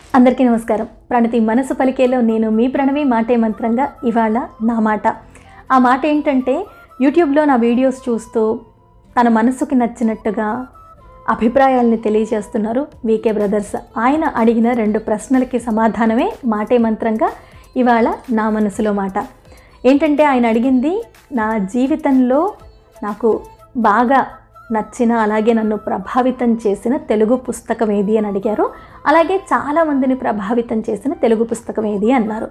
అందరికీ నమస్కారం ప్రణతి మనసు పలికేలో నేను మీ ప్రణవి మాటే మంత్రంగా ఇవాళ నా మాట ఆ మాట ఏంటంటే యూట్యూబ్లో నా వీడియోస్ చూస్తూ తన మనసుకి నచ్చినట్టుగా అభిప్రాయాల్ని తెలియజేస్తున్నారు వీకే బ్రదర్స్ ఆయన అడిగిన రెండు ప్రశ్నలకి సమాధానమే మాటే మంత్రంగా ఇవాళ నా మనసులో మాట ఏంటంటే ఆయన అడిగింది నా జీవితంలో నాకు బాగా నచ్చిన అలాగే నన్ను ప్రభావితం చేసిన తెలుగు పుస్తకం ఏది అని అడిగారు అలాగే చాలామందిని ప్రభావితం చేసిన తెలుగు పుస్తకం ఏది అన్నారు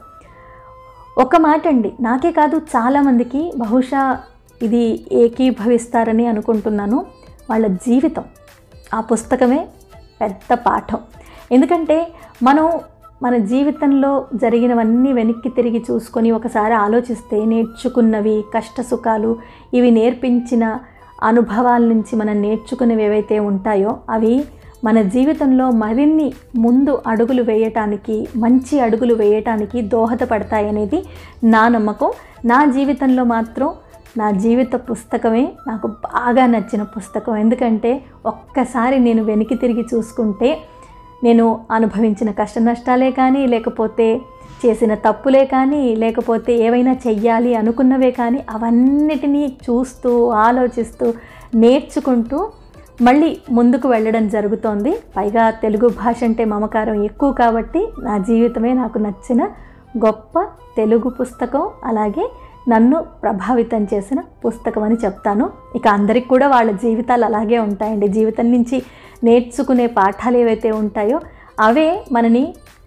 ఒక మాట అండి నాకే కాదు చాలామందికి బహుశా ఇది ఏకీభవిస్తారని అనుకుంటున్నాను వాళ్ళ జీవితం ఆ పుస్తకమే పెద్ద పాఠం ఎందుకంటే మనం మన జీవితంలో జరిగినవన్నీ వెనక్కి తిరిగి చూసుకొని ఒకసారి ఆలోచిస్తే నేర్చుకున్నవి కష్ట సుఖాలు ఇవి నేర్పించిన అనుభవాల నుంచి మనం నేర్చుకునేవి ఏవైతే ఉంటాయో అవి మన జీవితంలో మరిన్ని ముందు అడుగులు వేయటానికి మంచి అడుగులు వేయటానికి దోహదపడతాయనేది నా నమ్మకం నా జీవితంలో మాత్రం నా జీవిత పుస్తకమే నాకు బాగా నచ్చిన పుస్తకం ఎందుకంటే ఒక్కసారి నేను వెనక్కి తిరిగి చూసుకుంటే నేను అనుభవించిన కష్ట నష్టాలే కానీ లేకపోతే చేసిన తప్పులే కానీ లేకపోతే ఏవైనా చెయ్యాలి అనుకున్నవే కానీ అవన్నిటినీ చూస్తూ ఆలోచిస్తూ నేర్చుకుంటూ మళ్ళీ ముందుకు వెళ్ళడం జరుగుతోంది పైగా తెలుగు భాష అంటే మమకారం ఎక్కువ కాబట్టి నా జీవితమే నాకు నచ్చిన గొప్ప తెలుగు పుస్తకం అలాగే నన్ను ప్రభావితం చేసిన పుస్తకం అని చెప్తాను ఇక అందరికి కూడా వాళ్ళ జీవితాలు అలాగే ఉంటాయండి జీవితం నుంచి నేర్చుకునే పాఠాలు ఏవైతే ఉంటాయో అవే మనని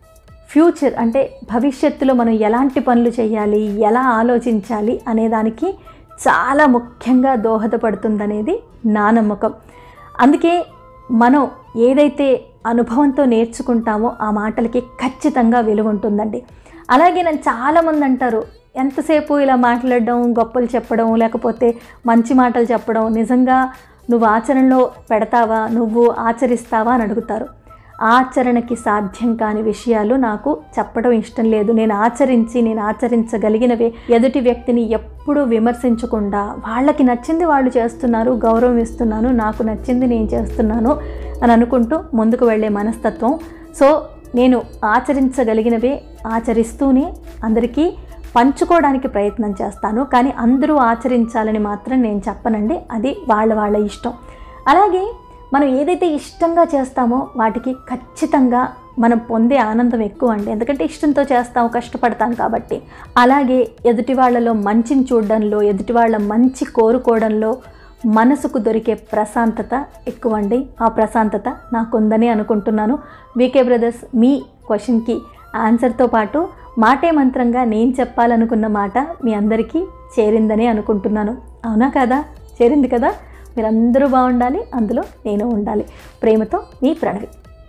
ఫ్యూచర్ అంటే భవిష్యత్తులో మనం ఎలాంటి పనులు చేయాలి ఎలా ఆలోచించాలి అనేదానికి చాలా ముఖ్యంగా దోహదపడుతుందనేది నా నమ్మకం అందుకే మనం ఏదైతే అనుభవంతో నేర్చుకుంటామో ఆ మాటలకి ఖచ్చితంగా విలువ ఉంటుందండి అలాగే నన్ను చాలామంది అంటారు ఎంతసేపు ఇలా మాట్లాడడం గొప్పలు చెప్పడం లేకపోతే మంచి మాటలు చెప్పడం నిజంగా నువ్వు ఆచరణలో పెడతావా నువ్వు ఆచరిస్తావా అని అడుగుతారు ఆచరణకి సాధ్యం కాని విషయాలు నాకు చెప్పడం ఇష్టం లేదు నేను ఆచరించి నేను ఆచరించగలిగినవే ఎదుటి వ్యక్తిని ఎప్పుడూ విమర్శించకుండా వాళ్ళకి నచ్చింది వాళ్ళు చేస్తున్నారు గౌరవం ఇస్తున్నాను నాకు నచ్చింది నేను చేస్తున్నాను అని అనుకుంటూ ముందుకు వెళ్ళే మనస్తత్వం సో నేను ఆచరించగలిగినవే ఆచరిస్తూనే అందరికీ పంచుకోవడానికి ప్రయత్నం చేస్తాను కానీ అందరూ ఆచరించాలని మాత్రం నేను చెప్పనండి అది వాళ్ళ వాళ్ళ ఇష్టం అలాగే మనం ఏదైతే ఇష్టంగా చేస్తామో వాటికి ఖచ్చితంగా మనం పొందే ఆనందం ఎక్కువ అండి ఎందుకంటే ఇష్టంతో చేస్తాం కష్టపడతాం కాబట్టి అలాగే ఎదుటి వాళ్ళలో మంచిని చూడడంలో ఎదుటి వాళ్ళ మంచి కోరుకోవడంలో మనసుకు దొరికే ప్రశాంతత ఎక్కువ అండి ఆ ప్రశాంతత నాకుందని అనుకుంటున్నాను వీకే బ్రదర్స్ మీ క్వశ్చన్కి ఆన్సర్తో పాటు మాటే మంత్రంగా నేను చెప్పాలనుకున్న మాట మీ అందరికీ చేరిందని అనుకుంటున్నాను అవునా కదా చేరింది కదా మీరందరూ బాగుండాలి అందులో నేను ఉండాలి ప్రేమతో మీ ప్రణవి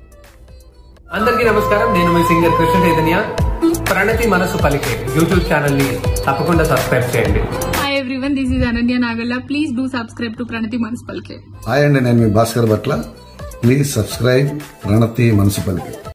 అందరికీ నమస్కారం నేను మీ singer Krishna Chaitanya Pranati Manasu Palike YouTube channel ని తప్పకుండా సబ్స్క్రైబ్ చేయండి Hi everyone, this is Ananya Nagalla. Please do subscribe to Pranati Manspalke. Hi అండి నేను మీ భాస్కర్ భట్ల ప్లీజ్ సబ్స్క్రైబ్ ప్రణతి మనసు పలికి